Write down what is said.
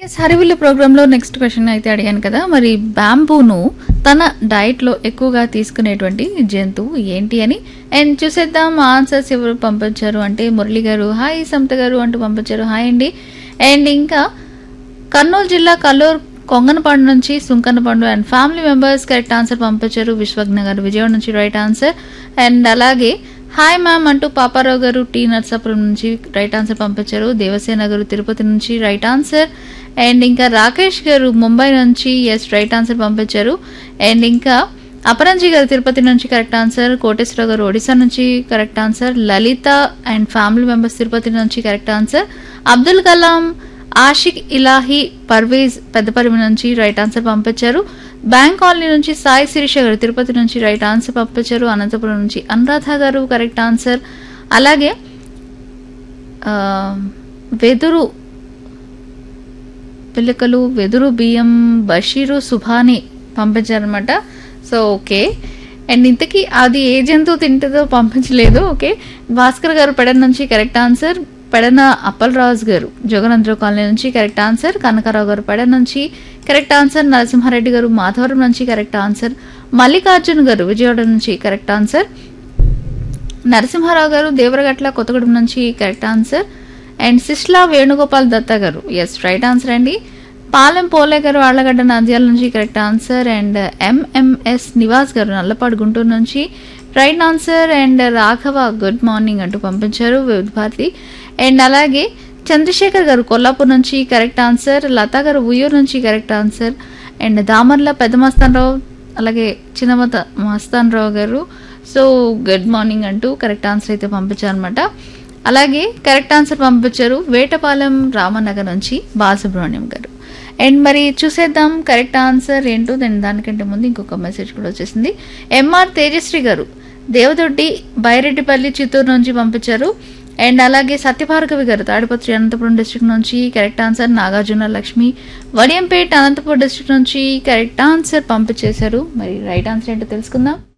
yes హరివిల్లు ప్రోగ్రాంలో next question అయితే అడిగాను కదా మరి బ్యాంబూను తన డైట్ లో ఎక్కువగా తీసుకునేటువంటి జంతువు ఏంటి అని అండ్ చూసేద్దాం ఆన్సర్స్ ఎవరు పంపించారు అంటే మురళి గారు హాయ్ సమత గారు అంటూ పంపించారు హాయ్ అండి అండ్ ఇంకా కర్నూలు జిల్లా కల్లూరు కొంగనపాడు నుంచి Sunkanapadu and family members correct answer పంపించారు విశ్వజ్ఞ గారు విజయవాడ నుంచి రైట్ ఆన్సర్ అండ్ అలాగే హాయ్ మ్యామ్ అంటూ పాపారావు గారు టీ నర్సాపురం నుంచి రైట్ ఆన్సర్ పంపించారు దేవసేన గారు తిరుపతి నుంచి రైట్ ఆన్సర్ అండ్ ఇంకా రాకేష్ గారు ముంబై నుంచి ఎస్ రైట్ ఆన్సర్ పంపించారు అండ్ ఇంకా అపరంజి గారు తిరుపతి నుంచి కరెక్ట్ ఆన్సర్ కోటేశ్వరరావు గారు ఒడిశా నుంచి correct answer Lalitha and family members Tirupati నుంచి కరెక్ట్ ఆన్సర్ అబ్దుల్ కలాం ఆషిక్ ఇలాహి పర్వేజ్ పెద్దపరిమి నుంచి రైట్ ఆన్సర్ పంపించారు బ్యాంక్ కాలనీ నుంచి సాయి శిరీష గారు తిరుపతి నుంచి రైట్ ఆన్సర్ పంపించారు అనంతపురం నుంచి అనురాధ గారు కరెక్ట్ ఆన్సర్ అలాగే ఆ, వెదురు పిల్లకలు వెదురు బియ్యం బషీరు సుభాని పంపించారనమాట సో ఓకే అండ్ ఇంతకీ అది ఏ జంతువు తింటుందో పంపించలేదు ఓకే భాస్కర్ గారు పెడన నుంచి కరెక్ట్ ఆన్సర్ పెడన అప్పలరాజు గారు జగనంద్ర కాలనీ నుంచి కరెక్ట్ ఆన్సర్ కనకారావు గారు పెడన నుంచి కరెక్ట్ ఆన్సర్ నరసింహారెడ్డి గారు మాధవరం నుంచి కరెక్ట్ ఆన్సర్ మల్లికార్జున్ గారు విజయవాడ నుంచి కరెక్ట్ ఆన్సర్ నరసింహారావు గారు దేవరగట్ల కొత్తగూడెం నుంచి correct answer and Sisla Venugopal Datta గారు ఎస్ రైట్ ఆన్సర్ అండి పాలెం పోలే గారు ఆళ్లగడ్డ నంద్యాల నుంచి correct answer and MMS Nivas గారు నల్లపాడు గుంటూరు నుంచి right answer and Raghava good morning అంటూ పంపించారు వివిధ భారతి అండ్ అలాగే చంద్రశేఖర్ గారు కొల్లాపూర్ నుంచి కరెక్ట్ ఆన్సర్ లతా గారు ఉయ్యూరు నుంచి కరెక్ట్ ఆన్సర్ అండ్ దామర్ల పెద్ద మస్తానరావు అలాగే చిన్నమత మస్తానరావు గారు సో గుడ్ మార్నింగ్ అంటూ కరెక్ట్ ఆన్సర్ అయితే పంపించారనమాట అలాగే కరెక్ట్ ఆన్సర్ పంపించారు వేటపాలెం రామనగర్ నుంచి బాలసుబ్రహ్మణ్యం గారు అండ్ మరి చూసేద్దాం కరెక్ట్ ఆన్సర్ ఏంటో దాని దానికంటే ముందు ఇంకొక మెసేజ్ కూడా వచ్చేసింది ఎంఆర్ తేజశ్రీ గారు దేవదొడ్డి బైరెడ్డిపల్లి చిత్తూరు నుంచి పంపించారు అండ్ అలాగే సత్యభార్గవి గారు తాడిపత్రి అనంతపురం డిస్ట్రిక్ట్ నుంచి correct answer Nagarjuna Lakshmi Vadiyampeta Anantapur district నుంచి కరెక్ట్ ఆన్సర్ పంపించేశారు మరి రైట్ ఆన్సర్ ఏంటో తెలుసుకుందాం